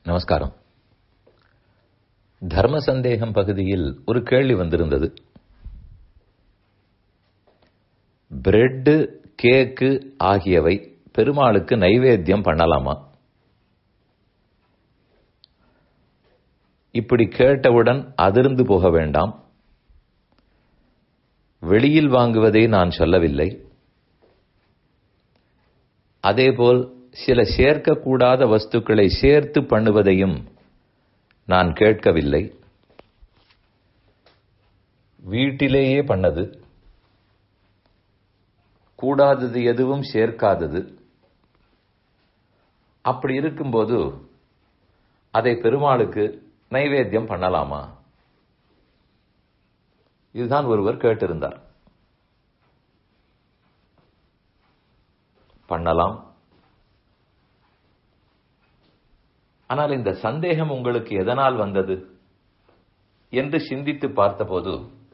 நமஸ்காரம் தர்ம சந்தேகம் பகுதியில் ஒரு கேள்வி வந்திருந்தது பிரெட்டு கேக்கு ஆகியவை பெருமாளுக்கு நைவேத்தியம் பண்ணலாமா இப்படி கேட்டவுடன் அதிர்ந்து போக வேண்டாம் வெளியில் வாங்குவதை நான் சொல்லவில்லை அதேபோல் சில சேர்க்கக்கூடாத வஸ்துக்களை சேர்த்து பண்ணுவதையும் நான் கேட்கவில்லை வீட்டிலேயே பண்ணது கூடாதது எதுவும் சேர்க்காதது அப்படி இருக்கும்போது அதை பெருமாளுக்கு நைவேத்தியம் பண்ணலாமா இதுதான் ஒருவர் கேட்டிருந்தார் பண்ணலாம் ஆனால் இந்த சந்தேகம் உங்களுக்கு எதனால் வந்தது என்று சிந்தித்து பார்த்தபோது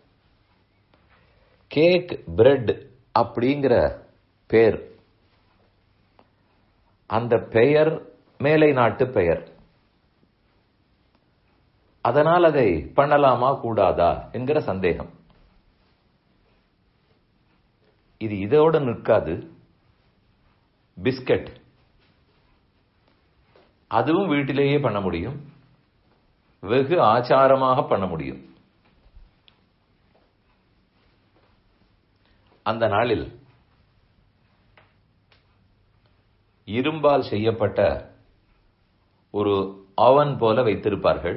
கேக் பிரெட் அப்படிங்கிற பேர் அந்த பெயர் மேலை நாட்டு பெயர் அதனால் அதை பண்ணலாமா கூடாதா என்கிற சந்தேகம் இது இதோட நிற்காது பிஸ்கட் அதுவும் வீட்டிலேயே பண்ண முடியும் வெகு ஆச்சாரமாக பண்ண முடியும் அந்த நாளில் இரும்பால் செய்யப்பட்ட ஒரு அவன் போல வைத்திருப்பார்கள்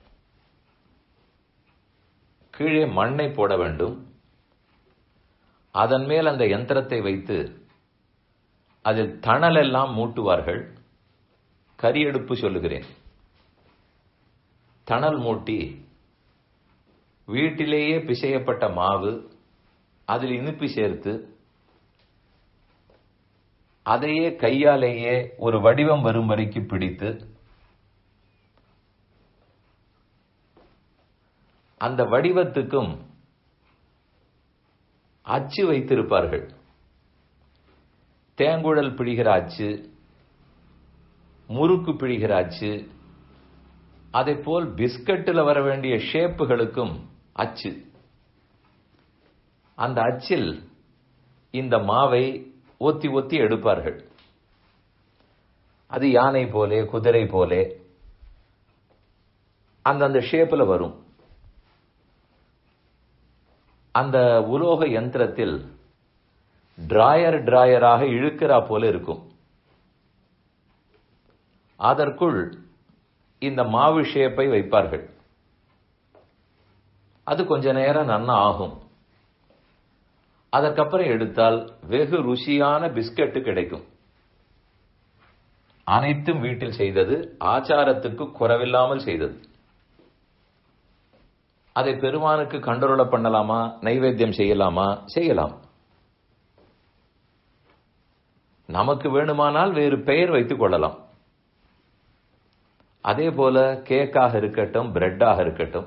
கீழே மண்ணை போட வேண்டும் அதன் மேல் அந்த யந்திரத்தை வைத்து அதில் தணல் எல்லாம் மூட்டுவார்கள் கரியடுப்பு சொல்லுகிறேன் தணல் மூட்டி வீட்டிலேயே பிசையப்பட்ட மாவு அதில் இனிப்பு சேர்த்து அதையே கையாலேயே ஒரு வடிவம் வரும் வரைக்கும் பிடித்து அந்த வடிவத்துக்கும் அச்சு வைத்திருப்பார்கள் தேங்குழல் பிழிகிற அச்சு முறுக்கு பிழிகிற அச்சு அதை போல் பிஸ்கட்டில் வர வேண்டிய ஷேப்புகளுக்கும் அச்சு அந்த அச்சில் இந்த மாவை ஒத்தி ஒத்தி எடுப்பார்கள் அது யானை போலே குதிரை போலே அந்தந்த ஷேப்பில் வரும் அந்த உலோக யந்திரத்தில் டிராயர் டிராயராக இழுக்கிறா போல இருக்கும் அதற்குள் இந்த மாவு ஷேப்பை வைப்பார்கள் அது கொஞ்ச நேரம் நன்னா ஆகும் அதற்கப்புறம் எடுத்தால் வெகு ருசியான பிஸ்கட்டு கிடைக்கும் அனைத்தும் வீட்டில் செய்தது ஆச்சாரத்துக்கு குறவில்லாமல் செய்தது அதை பெருமானுக்கு கண்டருள பண்ணலாமா நைவேத்தியம் செய்யலாமா செய்யலாம் நமக்கு வேணுமானால் வேறு பெயர் வைத்துக் கொள்ளலாம் அதே போல கேக்காக இருக்கட்டும் பிரெட்டாக இருக்கட்டும்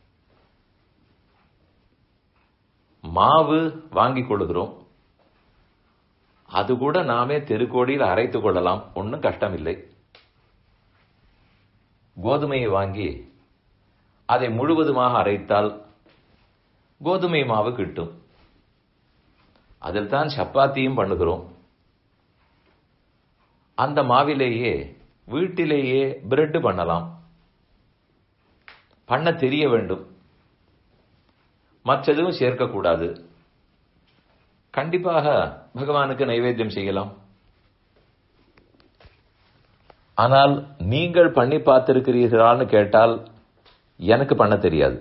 மாவு வாங்கி கொள்கிறோம் அது கூட நாமே தெருக்கோடியில் அரைத்துக் கொள்ளலாம் ஒன்றும் கஷ்டம் இல்லை கோதுமையை வாங்கி அதை முழுவதுமாக அரைத்தால் கோதுமை மாவு கிட்டும் அதில் தான் சப்பாத்தியும் பண்ணுகிறோம் அந்த மாவிலேயே வீட்டிலேயே பிரெட் பண்ணலாம் பண்ண தெரிய வேண்டும் மற்றதும் சேர்க்கக்கூடாது கண்டிப்பாக பகவானுக்கு நைவேத்தியம் செய்யலாம் ஆனால் நீங்கள் பண்ணி பார்த்திருக்கிறீர்களான்னு கேட்டால் எனக்கு பண்ண தெரியாது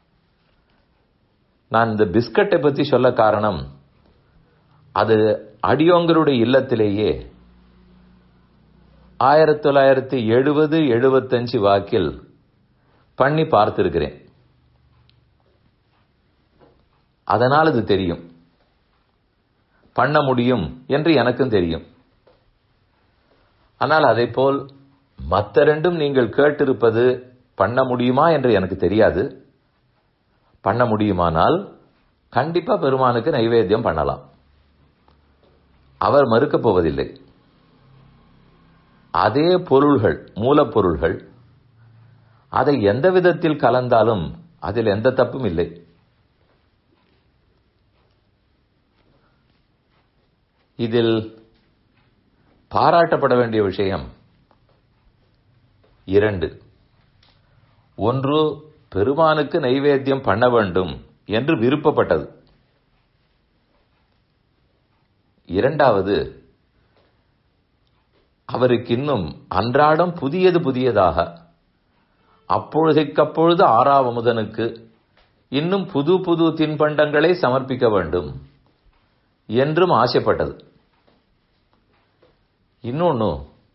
நான் இந்த பிஸ்கட்டை பத்தி சொல்ல காரணம் அது அடியோங்கருடைய இல்லத்திலேயே ஆயிரத்தி தொள்ளாயிரத்தி எழுபது எழுபத்தஞ்சு வாக்கில் பண்ணி பார்த்திருக்கிறேன் அதனால் அது தெரியும் பண்ண முடியும் என்று எனக்கும் தெரியும் ஆனால் அதை போல் மற்ற ரெண்டும் நீங்கள் கேட்டிருப்பது பண்ண முடியுமா என்று எனக்கு தெரியாது பண்ண முடியுமானால் கண்டிப்பா பெருமானுக்கு நைவேத்தியம் பண்ணலாம் அவர் மறுக்கப் போவதில்லை அதே பொருள்கள் மூலப்பொருள்கள் அதை எந்த விதத்தில் கலந்தாலும் அதில் எந்த தப்பும் இல்லை இதில் பாராட்டப்பட வேண்டிய விஷயம் இரண்டு ஒன்று பெருமானுக்கு நைவேத்தியம் பண்ண வேண்டும் என்று விருப்பப்பட்டது இரண்டாவது அவருக்கு இன்னும் அன்றாடம் புதியது புதியதாக அப்பொழுதைக்கப்பொழுது ஆறாவமுதனுக்கு இன்னும் புது புது தின்பண்டங்களை சமர்ப்பிக்க வேண்டும் என்றும் ஆசைப்பட்டது இன்னொன்னு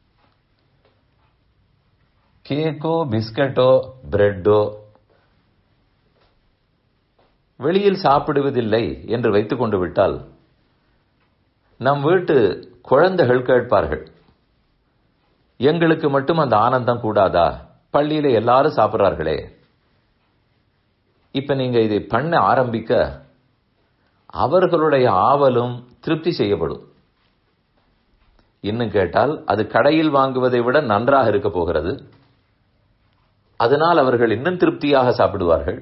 கேக்கோ பிஸ்கட்டோ பிரெட்டோ வெளியில் சாப்பிடுவதில்லை என்று வைத்துக் கொண்டு விட்டால் நம் வீட்டு குழந்தைகள் கேட்பார்கள் எங்களுக்கு மட்டும் அந்த ஆனந்தம் கூடாதா பள்ளியில எல்லாரும் சாப்பிட்றார்களே இப்ப நீங்க இதை பண்ண ஆரம்பிக்க அவர்களுடைய ஆவலும் திருப்தி செய்யப்படும் இன்னும் கேட்டால் அது கடையில் வாங்குவதை விட நன்றாக இருக்க போகிறது அதனால் அவர்கள் இன்னும் திருப்தியாக சாப்பிடுவார்கள்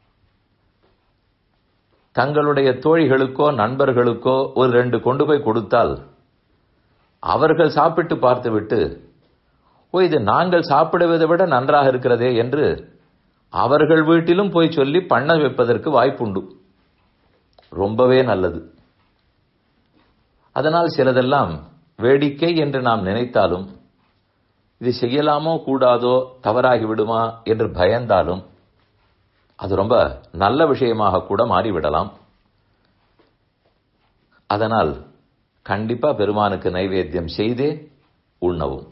தங்களுடைய தோழிகளுக்கோ நண்பர்களுக்கோ ஒரு ரெண்டு கொண்டு போய் கொடுத்தால் அவர்கள் சாப்பிட்டு பார்த்துவிட்டு ஓ இது நாங்கள் சாப்பிடுவதை விட நன்றாக இருக்கிறதே என்று அவர்கள் வீட்டிலும் போய் சொல்லி பண்ண வைப்பதற்கு வாய்ப்புண்டு ரொம்பவே நல்லது அதனால் சிலதெல்லாம் வேடிக்கை என்று நாம் நினைத்தாலும் இது செய்யலாமோ கூடாதோ தவறாகி விடுமா என்று பயந்தாலும் அது ரொம்ப நல்ல விஷயமாக கூட மாறிவிடலாம் அதனால் கண்டிப்பா பெருமானுக்கு நைவேத்தியம் செய்தே உண்ணவும்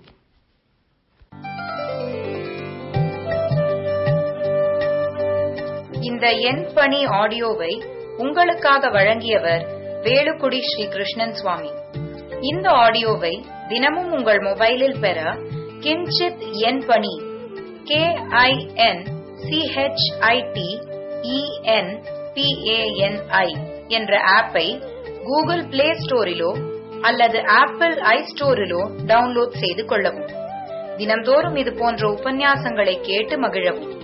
இந்த எண் பணி ஆடியோவை உங்களுக்காக வழங்கியவர் வேலுக்குடி ஸ்ரீ கிருஷ்ணன் சுவாமி இந்த ஆடியோவை தினமும் உங்கள் மொபைலில் பெற கிஞ்சித் எண் பணி கே ஐ என் சிஹெச்ஐடி இஎன் பிஏஎன்ஐ என்ற ஆப்பை கூகுள் பிளே ஸ்டோரிலோ அல்லது ஆப்பிள் ஐ ஸ்டோரிலோ டவுன்லோட் செய்து கொள்ளவும் தினம்தோறும் இது போன்ற உபன்யாசங்களை கேட்டு மகிழவும்